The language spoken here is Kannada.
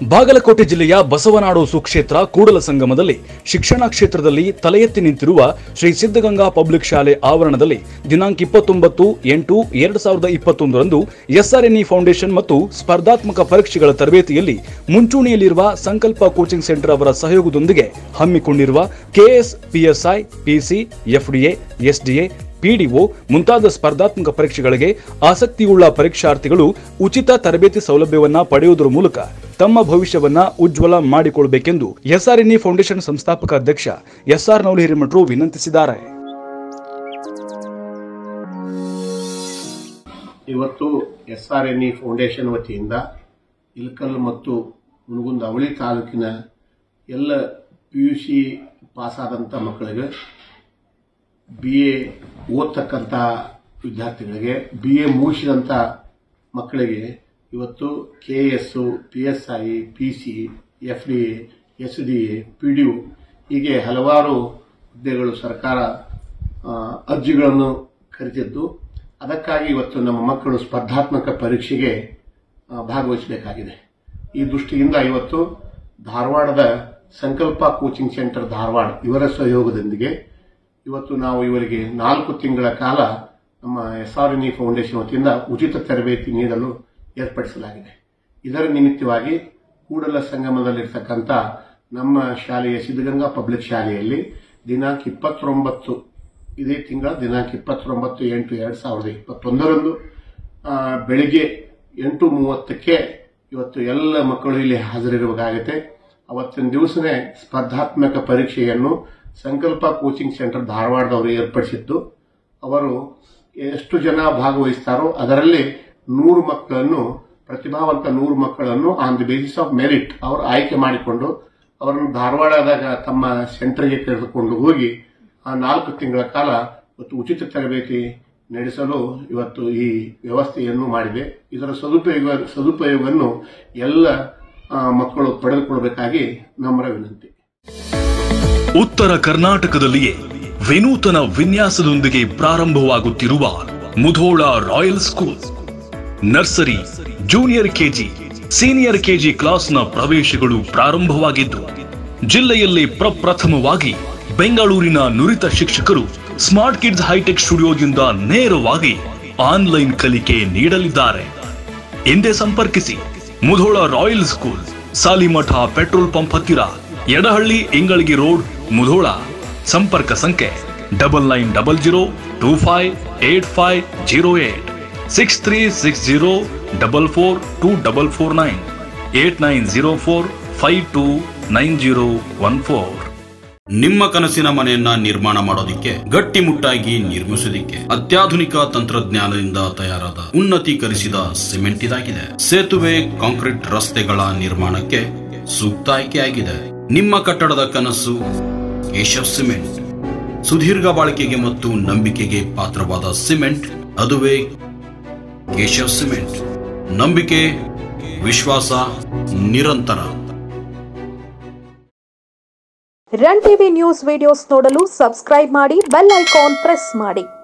ಬಾಗಲಕೋಟೆ ಜಿಲ್ಲೆಯ ಬಸವನಾಡು ಸುಕ್ಷೇತ್ರ ಕೂಡಲ ಸಂಗಮದಲ್ಲಿ ಶಿಕ್ಷಣ ಕ್ಷೇತ್ರದಲ್ಲಿ ತಲೆ ಎತ್ತಿ ನಿಂತಿರುವ ಶ್ರೀ ಸಿದ್ಧಗಂಗಾ ಪಬ್ಲಿಕ್ ಶಾಲೆ ಆವರಣದಲ್ಲಿ ದಿನಾಂಕ ಇಪ್ಪತ್ತೊಂಬತ್ತು ಎಂಟು ಎರಡು ಸಾವಿರದ ಇಪ್ಪತ್ತೊಂದರಂದು ಎಸ್ಆರ್ಎನ್ಇ ಫೌಂಡೇಶನ್ ಮತ್ತು ಸ್ಪರ್ಧಾತ್ಮಕ ಪರೀಕ್ಷೆಗಳ ತರಬೇತಿಯಲ್ಲಿ ಮುಂಚೂಣಿಯಲ್ಲಿರುವ ಸಂಕಲ್ಪ ಕೋಚಿಂಗ್ ಸೆಂಟರ್ ಅವರ ಸಹಯೋಗದೊಂದಿಗೆ ಹಮ್ಮಿಕೊಂಡಿರುವ KS PSI PC FDA SDA PDO ಮುಂತಾದ ಸ್ಪರ್ಧಾತ್ಮಕ ಪರೀಕ್ಷೆಗಳಿಗೆ ಆಸಕ್ತಿಯುಳ್ಳ ಪರೀಕ್ಷಾರ್ಥಿಗಳು ಉಚಿತ ತರಬೇತಿ ಸೌಲಭ್ಯವನ್ನ ಪಡೆಯುವುದರ ಮೂಲಕ ತಮ್ಮ ಭವಿಷ್ಯವನ್ನ ಉಜ್ವಲ ಮಾಡಿಕೊಳ್ಳಬೇಕೆಂದು ಎಸ್ಆರ್ಎನ್ಇ ಫೌಂಡೇಶನ್ ಸಂಸ್ಥಾಪಕ ಅಧ್ಯಕ್ಷ ಎಸ್ಆರ್ ನೌಲಿ ಹಿರೇಮಠರು ವಿನಂತಿಸಿದ್ದಾರೆ ಇವತ್ತು S R N E foundation ವತಿಯಿಂದ ಇಲ್ಕಲ್ ಮತ್ತು ಮುನಗುಂದ ಅವಳಿ ತಾಲೂಕಿನ ಎಲ್ಲ ಪಿ ಯು ಸಿ ಪಾಸಾದಂಥ ಮಕ್ಕಳಿಗೆ ಬಿ ಎ ಓದ್ತಕ್ಕಂಥ ವಿದ್ಯಾರ್ಥಿಗಳಿಗೆ ಬಿ ಎ ಮುಗಿಸಿದಂಥ ಮಕ್ಕಳಿಗೆ ಇವತ್ತು K S P S I P C F D S D A P D ಹೀಗೆ ಹಲವಾರು ಹುದ್ದೆಗಳು ಸರ್ಕಾರ ಆ, ಅರ್ಜಿಗಳನ್ನು ಕರೆದಿದ್ದು ಅದಕ್ಕಾಗಿ ಇವತ್ತು ನಮ್ಮ ಮಕ್ಕಳು ಸ್ಪರ್ಧಾತ್ಮಕ ಪರೀಕ್ಷೆಗೆ ಆ, ಭಾಗವಹಿಸಬೇಕಾಗಿದೆ ಈ ದೃಷ್ಟಿಯಿಂದ ಇವತ್ತು ಧಾರವಾಡದ ಸಂಕಲ್ಪ ಕೋಚಿಂಗ್ ಸೆಂಟರ್ ಧಾರವಾಡ ಇವರ ಸಹಯೋಗದೊಂದಿಗೆ ಇವತ್ತು ನಾವು ಇವರಿಗೆ ನಾಲ್ಕು ತಿಂಗಳ ಕಾಲ ನಮ್ಮ S R N E foundation ವತಿಯಿಂದ ಉಚಿತ ತರಬೇತಿ ನೀಡಲು ಏರ್ಪಡಿಸಲಾಗಿದೆ ಇದರ ನಿಮಿತ್ತವಾಗಿ ಕೂಡಲ ಸಂಗಮದಲ್ಲಿರ್ತಕ್ಕಂಥ ನಮ್ಮ ಶಾಲೆಯ ಸಿದ್ಧಗಂಗಾ ಪಬ್ಲಿಕ್ ಶಾಲೆಯಲ್ಲಿ ದಿನಾಂಕ ಇಪ್ಪತ್ತೊಂಬತ್ತು ಇದೇ ತಿಂಗಳ ದಿನಾಂಕ ಇಪ್ಪತ್ತೊಂಬತ್ತು ಎಂಟು ಎರಡ್ ಸಾವಿರದ ಇಪ್ಪತ್ತೊಂದರಂದು ಆ, ಬೆಳಿಗ್ಗೆ ಎಂಟು ಮೂವತ್ತಕ್ಕೆ ಇವತ್ತು ಎಲ್ಲ ಮಕ್ಕಳು ಇಲ್ಲಿ ಹಾಜರಿರಬೇಕಾಗುತ್ತೆ ಅವತ್ತಿನ ದಿವಸನೇ ಸ್ಪರ್ಧಾತ್ಮಕ ಪರೀಕ್ಷೆಯನ್ನು ಸಂಕಲ್ಪ ಕೋಚಿಂಗ್ ಸೆಂಟರ್ ಧಾರವಾಡದವರು ಏರ್ಪಡಿಸಿದ್ದು ಅವರು ಎಷ್ಟು ಜನ ಭಾಗವಹಿಸ್ತಾರೋ ಅದರಲ್ಲಿ ನೂರು ಮಕ್ಕಳನ್ನು ಪ್ರತಿಭಾವಂತ ನೂರು ಮಕ್ಕಳನ್ನು on the basis of merit ಅವರು ಆಯ್ಕೆ ಮಾಡಿಕೊಂಡು ಅವರನ್ನು ಧಾರವಾಡದಾಗ ತಮ್ಮ ಸೆಂಟರ್ಗೆ ಕರೆದುಕೊಂಡು ಹೋಗಿ ಆ ನಾಲ್ಕು ತಿಂಗಳ ಕಾಲ ಇವತ್ತು ಉಚಿತ ತರಬೇತಿ ನಡೆಸಲು ಇವತ್ತು ಈ ವ್ಯವಸ್ಥೆಯನ್ನು ಮಾಡಿದೆ ಇದರ ಸದುಪಯೋಗ ಸದುಪಯೋಗವನ್ನು ಎಲ್ಲ ಆ, ಮಕ್ಕಳು ಪಡೆದುಕೊಳ್ಳಬೇಕಾಗಿ ನಮ್ಮರ ವಿನಂತಿ ಉತ್ತರ ಕರ್ನಾಟಕದಲ್ಲಿಯೇ ವಿನೂತನ ವಿನ್ಯಾಸದೊಂದಿಗೆ ಪ್ರಾರಂಭವಾಗುತ್ತಿರುವ Mudhol royal school nursery junior KG senior KG ಕ್ಲಾಸ್ನ ಪ್ರವೇಶಗಳು ಪ್ರಾರಂಭವಾಗಿದ್ದು ಜಿಲ್ಲೆಯಲ್ಲಿ ಪ್ರಪ್ರಥಮವಾಗಿ ಬೆಂಗಳೂರಿನ ನುರಿತ ಶಿಕ್ಷಕರು ಸ್ಮಾರ್ಟ್ ಕಿಡ್ಸ್ ಹೈಟೆಕ್ ಸ್ಟುಡಿಯೋದಿಂದ ನೇರವಾಗಿ ಆನ್ಲೈನ್ ಕಲಿಕೆ ನೀಡಲಿದ್ದಾರೆ ಹಿಂದೆ ಸಂಪರ್ಕಿಸಿ Mudhol royal school Salimath petrol pump ಹತ್ತಿರ ಎಡಹಳ್ಳಿ ಇಂಗಳಗಿ ರೋಡ್ ಮುಧೋಳ ಸಂಪರ್ಕ ಸಂಖ್ಯೆ double nine double zero two five eight five zero eight six three six zero double four two double four nine eight nine zero four five two nine zero one four ನಿಮ್ಮ ಕನಸಿನ ಮನೆಯನ್ನ ನಿರ್ಮಾಣ ಮಾಡೋದಿಕ್ಕೆ ಗಟ್ಟಿಮುಟ್ಟಾಗಿ ನಿರ್ಮಿಸೋದಿಕ್ಕೆ ಅತ್ಯಾಧುನಿಕ ತಂತ್ರಜ್ಞಾನದಿಂದ ತಯಾರಾದ ಉನ್ನತೀಕರಿಸಿದ ಸಿಮೆಂಟ್ ಇದಾಗಿದೆ ಸೇತುವೆ ಕಾಂಕ್ರೀಟ್ ರಸ್ತೆಗಳ ನಿರ್ಮಾಣಕ್ಕೆ ಸೂಕ್ತ ಆಯ್ಕೆಯಾಗಿದೆ ನಿಮ್ಮ ಕಟ್ಟಡದ ಕನಸು ಕೇಶವ್ ಸಿಮೆಂಟ್ ಸುದೀರ್ಘ ಬಾಳಿಕೆಗೆ ಮತ್ತು ನಂಬಿಕೆಗೆ ಪಾತ್ರವಾದ ಸಿಮೆಂಟ್ ಅದುವೇ ಕೇಶವ್ ಸಿಮೆಂಟ್ ನಂಬಿಕೆ ವಿಶ್ವಾಸ ನಿರಂತರ ರನ್ ಟಿವಿ ನ್ಯೂಸ್ ವಿಡಿಯೋಸ್ ನೋಡಲು ಸಬ್ಸ್ಕ್ರೈಬ್ ಮಾಡಿ ಬೆಲ್ ಐಕಾನ್ ಪ್ರೆಸ್ ಮಾಡಿ